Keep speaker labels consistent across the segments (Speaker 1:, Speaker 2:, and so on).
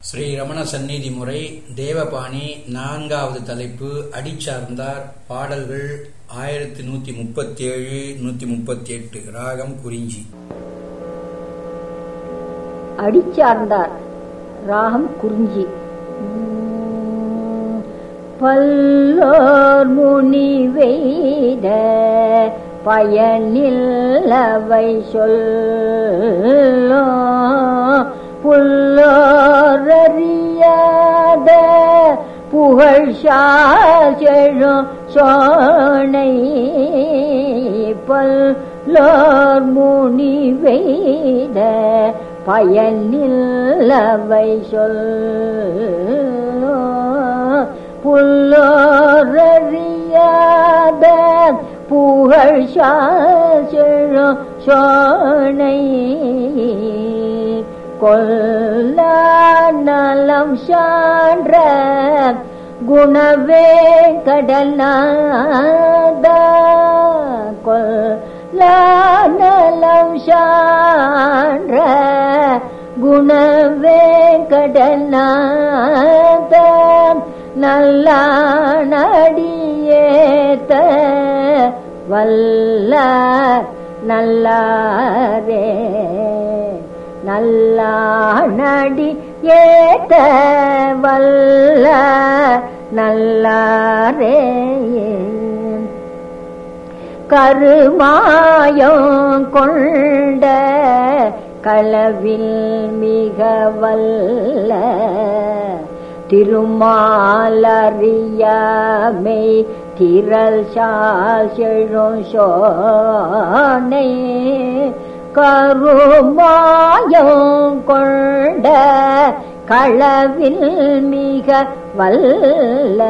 Speaker 1: ஸ்ரீ ரமண சந்நிதி முறை தேவபாணி நான்காவது தலைப்பு அடிச்சார்ந்தார் பாடல்கள் ஆயிரத்தி நூத்தி முப்பத்தி ஏழு நூத்தி முப்பத்தி எட்டு ராகம் குறிஞ்சி
Speaker 2: அடிச்சார்ந்தார் ராகம் குறிஞ்சி பல்லோர் முனி வெய்த பயனில் அவை சொல்லோ புல்லோரறியாத புகழ் சாழும் சோனை பல்லோர் முனி வெய்த பயனில் அவை சொல்லோ புல்லோரறியாத புகழ் சாழும் சோனை கொல்ல நலம் சான்ற குணவே கடனாத கொல்ல நலம் சான்ற குணவே கடனாத நல்ல நடியேத்த வல்ல நல்லாரே நல்ல நடி ஏத்த வல்ல நல்லாரே கருமாயம் கொண்ட களவில் மிக வல்ல திருமாலறியாமை திரள் சால் செழும் சோனை கருமாயம் கொண்ட களவில் மிக வல்ல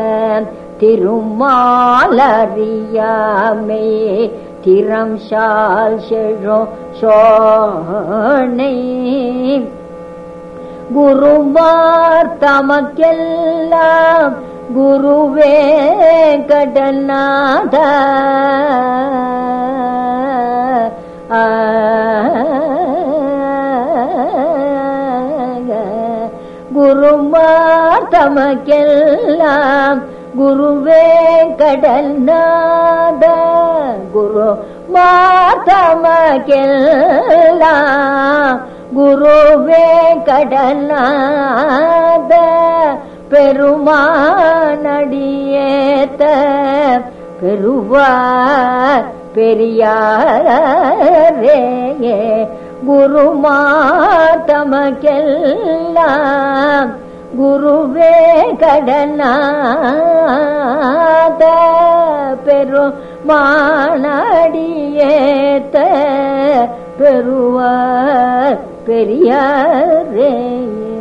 Speaker 2: திருமாலறியாமை திறம் சால் செழும் சோனை குருமார் தமக்கெல்லாம் குருவே கடநாத குருமார் தமக்கெல்லாம் குருவே கடநாத குரு மாத்தமக்கெல்லாம் குருவே கடனாத பெருமானடியேத்த பெருவார் பெரியாரே குருமாத்தமக்கெல்லாம் குருவே கடனாத பெருமானடியேத்த பெருவார் பெரியாரே